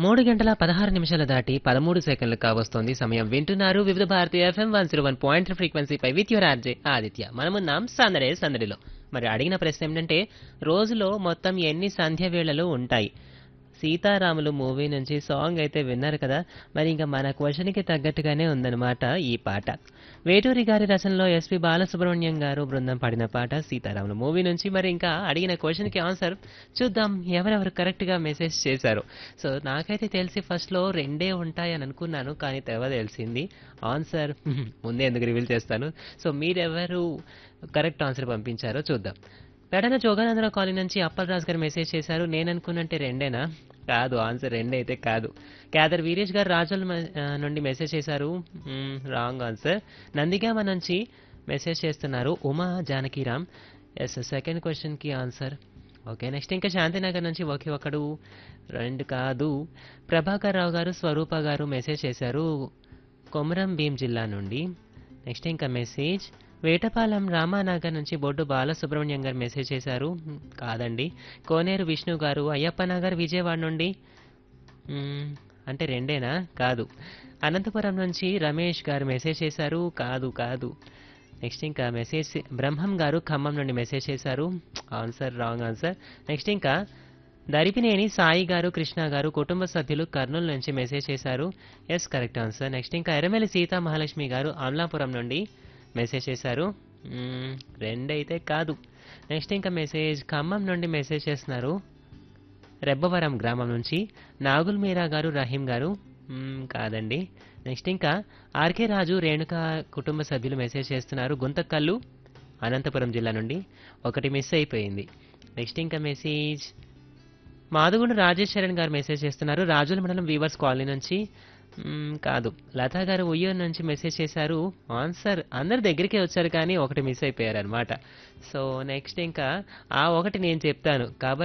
మూడు గంటల పదహారు నిమిషాల దాటి పదమూడు సెకండ్లు కావస్తోంది సమయం వింటున్నారు Vividh Bharati FM one zero one point ఫ్రీక్వెన్సీపై విత్ యువర్ ఆర్జే ఆదిత్య మనమున్నాం సందడే సందడిలో మరి అడిగిన ప్రశ్న ఏంటంటే రోజులో మొత్తం ఎన్ని సంధ్య వేళలు ఉంటాయి సీతారాములు మూవీ నుంచి సాంగ్ అయితే విన్నారు కదా మరి ఇంకా మన క్వశ్చన్కి తగ్గట్టుగానే ఉందన్నమాట ఈ పాట వేటూరి గారి రచనలో ఎస్పి బాలసుబ్రహ్మణ్యం గారు బృందం పాడిన పాట సీతారాములు మూవీ నుంచి మరి ఇంకా అడిగిన క్వశ్చన్కి ఆన్సర్ చూద్దాం ఎవరెవరు కరెక్ట్గా మెసేజ్ చేశారు సో నాకైతే తెలిసి ఫస్ట్లో రెండే ఉంటాయని అనుకున్నాను కానీ తెవ తెలిసింది ఆన్సర్ ముందే ఎందుకు రివీల్ చేస్తాను సో మీరెవరు కరెక్ట్ ఆన్సర్ పంపించారో చూద్దాం పెడన జోగానందరావు కాలనీ నుంచి అప్పలరాజు గారు మెసేజ్ చేశారు నేను అనుకున్నంటే రెండేనా కాదు ఆన్సర్ రెండే అయితే కాదు క్యాదర్ వీరేష్ గారు రాజుల మ- ఆ, నుండి మెసేజ్ చేశారు రాంగ్ ఆన్సర్ నందిగామ నుంచి మెసేజ్ చేస్తున్నారు ఉమా జానకిరామ్ ఎస్ సెకండ్ క్వశ్చన్కి ఆన్సర్ ఓకే నెక్స్ట్ ఇంకా శాంతినగర్ నుంచి ఒకే ఒకడు రెండు కాదు ప్రభాకర్ రావు గారు స్వరూప గారు మెసేజ్ చేశారు కొమరం భీం జిల్లా నుండి నెక్స్ట్ ఇంకా మెసేజ్ వేటపాలెం రామానగర్ నుంచి బొడ్డు బాలసుబ్రహ్మణ్యం గారు మెసేజ్ చేశారు మ్, కాదండి కోనేరు విష్ణు గారు అయ్యప్ప నగర్ విజయవాడ నుండి మ్, అంటే రెండేనా కాదు అనంతపురం నుంచి రమేష్ గారు మెసేజ్ చేశారు కాదు కాదు నెక్స్ట్ ఇంకా మెసేజ్ బ్రహ్మం గారు ఖమ్మం నుండి మెసేజ్ చేశారు ఆన్సర్ రాంగ్ ఆన్సర్ నెక్స్ట్ ఇంకా దరిపినేని సాయి గారు కృష్ణ గారు కుటుంబ సభ్యులు కర్నూలు నుంచి మెసేజ్ చేశారు ఎస్ కరెక్ట్ ఆన్సర్ నెక్స్ట్ ఇంకా ఎర్రమెల్లి సీతా మహాలక్ష్మి గారు అమలాపురం నుండి మెసేజ్ చేశారు మ్మ్, రెండైతే కాదు నెక్స్ట్ ఇంకా మెసేజ్ ఖమ్మం నుండి మెసేజ్ చేస్తున్నారు రెబ్బవరం గ్రామం నుంచి నాగుల్ మీరా గారు రహీం గారు మ్మ్, కాదండి నెక్స్ట్ ఇంకా ఆర్కే రాజు రేణుక కుటుంబ సభ్యులు మెసేజ్ చేస్తున్నారు గుంతకల్లు అనంతపురం జిల్లా నుండి ఒకటి మిస్ అయిపోయింది నెక్స్ట్ ఇంకా మెసేజ్ మాదుగుండు రాజేష్ చరణ్ గారు మెసేజ్ చేస్తున్నారు రాజుల మండలం వీవర్స్ కాలనీ నుంచి మ్మ్, కాదు లతా గారు ఉయ్యూరు నుంచి మెసేజ్ చేశారు ఆన్సర్ అందరి దగ్గరికే వచ్చారు కానీ ఒకటి మిస్ అయిపోయారు అనమాట సో నెక్స్ట్ ఇంకా ఆ ఒకటి నేను చెప్తాను కాబట్టి